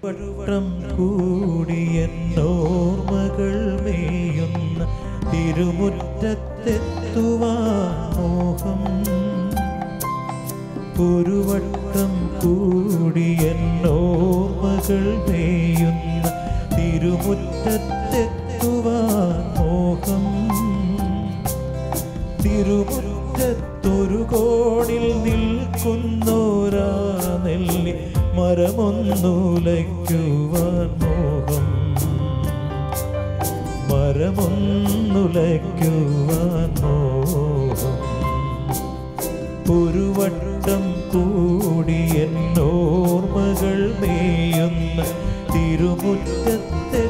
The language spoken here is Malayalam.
വട്ടം കൂടിയെന്നോർമകൾ മേയുന്ന തിരുമുറ്റത്തെത്തുവാൻ മോഹം ഒരു വട്ടം കൂടിയെന്നോർമകൾ മേയുന്ന തിരുമുറ്റത്തെത്തുവാൻ മോഹം തിരുമുറ്റത്തൊരു കോണിൽ നിൽക്കുന്നോരാ നെല്ലി മരമൊന്നുലയ്ക്കുവാൻ മോഹം മരമൊന്നുലയ്ക്കുവാൻ മോഹം ഒരു വട്ടം കൂടി എന്നോർമകൾ മേയുന്ന തിരുമുറ്റത്തെ